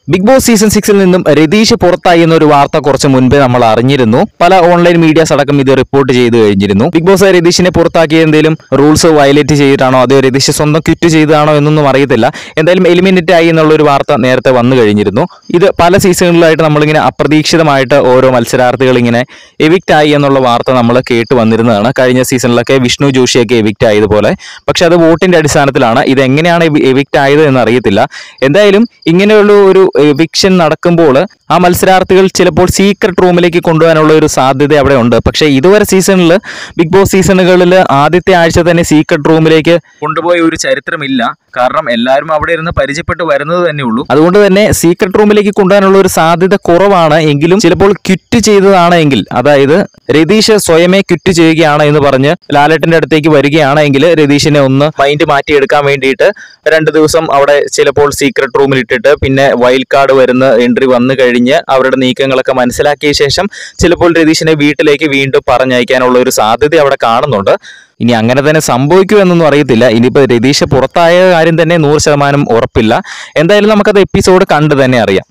big boss season സിക്സിൽ നിന്നും രതീഷ് പുറത്തായി എന്നൊരു വാർത്ത കുറച്ച് മുൻപേ നമ്മൾ അറിഞ്ഞിരുന്നു പല ഓൺലൈൻ മീഡിയാസ് അടക്കം ഇത് റിപ്പോർട്ട് ചെയ്തു കഴിഞ്ഞിരുന്നു ബിഗ് ബോസ് രതീഷിനെ പുറത്താക്കിയ എന്തെങ്കിലും റൂൾസ് വയലേറ്റ് ചെയ്തിട്ടാണോ അതോ രതീഷ് സ്വന്തം ക്വിറ്റ് ചെയ്തതാണോ എന്നൊന്നും അറിയത്തില്ല എന്തായാലും എലിമിനേറ്റ് ആയി എന്നുള്ള ഒരു വാർത്ത നേരത്തെ വന്നു കഴിഞ്ഞിരുന്നു ഇത് പല സീസണുകളിലായിട്ട് നമ്മളിങ്ങനെ അപ്രതീക്ഷിതമായിട്ട് ഓരോ മത്സരാർത്ഥികൾ ഇങ്ങനെ എവിക്റ്റ് ആയി എന്നുള്ള വാർത്ത നമ്മൾ കേട്ട് വന്നിരുന്നതാണ് കഴിഞ്ഞ സീസണിലൊക്കെ വിഷ്ണു ജോഷിയൊക്കെ എവിക്റ്റ് ആയതുപോലെ പക്ഷെ അത് വോട്ടിന്റെ അടിസ്ഥാനത്തിലാണ് ഇത് എങ്ങനെയാണ് എവിക്റ്റ് ആയത് എന്ന് അറിയത്തില്ല എന്തായാലും ഇങ്ങനെയുള്ള ഒരു എവിക്ഷൻ നടക്കുമ്പോൾ ആ മത്സരാർത്ഥികൾ ചിലപ്പോൾ സീക്രട്ട് റൂമിലേക്ക് കൊണ്ടുപോകാനുള്ള ഒരു സാധ്യത അവിടെ ഉണ്ട് പക്ഷേ ഇതുവരെ സീസണിൽ ബിഗ് ബോസ് സീസണുകളിൽ ആദ്യത്തെ ആഴ്ച തന്നെ സീക്രട്ട് റൂമിലേക്ക് കൊണ്ടുപോയ ഒരു ചരിത്രമില്ല കാരണം എല്ലാവരും അവിടെ ഇരുന്ന് പരിചയപ്പെട്ട് വരുന്നത് തന്നെ ഉള്ളൂ അതുകൊണ്ട് തന്നെ സീക്രട്ട് റൂമിലേക്ക് കൊണ്ടുപോകാനുള്ള ഒരു സാധ്യത കുറവാണ് എങ്കിലും ചിലപ്പോൾ ക്വിറ്റ് ചെയ്തതാണ് എങ്കിൽ അതായത് രതീഷ് സ്വയമേ ക്വിറ്റ് ചെയ്യുകയാണ് എന്ന് പറഞ്ഞ് ലാലേട്ടന്റെ അടുത്തേക്ക് വരികയാണെങ്കിൽ രതീഷിനെ ഒന്ന് മൈൻഡ് മാറ്റിയെടുക്കാൻ വേണ്ടിയിട്ട് രണ്ട് ദിവസം അവിടെ ചിലപ്പോൾ സീക്രട്ട് റൂമിൽ ഇട്ടിട്ട് പിന്നെ വൈൽഡ് കാർഡ് വരുന്ന എൻട്രി വന്നു കഴിഞ്ഞ് അവരുടെ നീക്കങ്ങളൊക്കെ മനസ്സിലാക്കിയ ശേഷം ചിലപ്പോൾ രതീഷിനെ വീട്ടിലേക്ക് വീണ്ടും പറഞ്ഞയക്കാനുള്ള ഒരു സാധ്യത അവിടെ കാണുന്നുണ്ട് ഇനി അങ്ങനെ തന്നെ സംഭവിക്കുമെന്നൊന്നും അറിയത്തില്ല ഇനിയിപ്പോൾ രതീഷ് പുറത്തായ കാര്യം തന്നെ നൂറ് ശതമാനം ഉറപ്പില്ല എന്തായാലും നമുക്കത് എപ്പിസോഡ് കണ്ട് തന്നെ അറിയാം